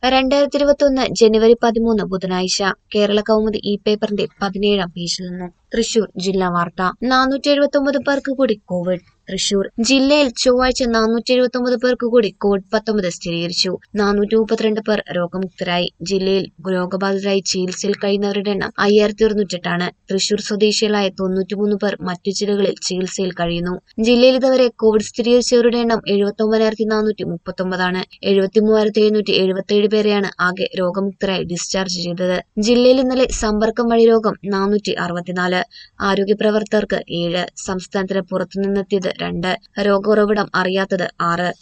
രണ്ടായിരത്തി ഇരുപത്തൊന്ന് ജനുവരി പതിമൂന്ന് ബുധനാഴ്ച കേരള കൗമുദി ഇ പേപ്പറിന്റെ പതിനേഴാം പേജിൽ നിന്നും തൃശൂർ ജില്ലാ വാർത്ത നാനൂറ്റി എഴുപത്തി ഒമ്പത് പേർക്ക് കൂടി കോവിഡ് തൃശൂർ ജില്ലയിൽ ചൊവ്വാഴ്ച നാനൂറ്റി എഴുപത്തി ഒമ്പത് പേർക്ക് കൂടി കോവിഡ് പത്തൊമ്പത് സ്ഥിരീകരിച്ചു നാനൂറ്റി മുപ്പത്തിരണ്ട് പേർ രോഗമുക്തരായി ജില്ലയിൽ രോഗബാധിതരായി ചികിത്സയിൽ കഴിയുന്നവരുടെ എണ്ണം അയ്യായിരത്തി ഒരുന്നൂറ്റെട്ടാണ് തൃശൂർ സ്വദേശികളായ തൊണ്ണൂറ്റിമൂന്ന് പേർ മറ്റു ജില്ലകളിൽ ചികിത്സയിൽ കഴിയുന്നു ജില്ലയിൽ ഇതുവരെ കോവിഡ് സ്ഥിരീകരിച്ചവരുടെ എണ്ണം എഴുപത്തി ഒമ്പതിനായിരത്തി നാനൂറ്റി മുപ്പത്തി ഒമ്പതാണ് എഴുപത്തി മൂവായിരത്തി എഴുന്നൂറ്റി എഴുപത്തി ഏഴ് പേരെയാണ് ആകെ രോഗമുക്തരായി ഡിസ്ചാർജ് ചെയ്തത് ജില്ലയിൽ ഇന്നലെ സമ്പർക്കം വഴി രോഗം നാനൂറ്റി അറുപത്തിനാല് ആരോഗ്യ പ്രവർത്തകർക്ക് ഏഴ് സംസ്ഥാനത്തിന് പുറത്തുനിന്നെത്തിയത് രണ്ട് രോഗ ഉറവിടം അറിയാത്തത് ആറ്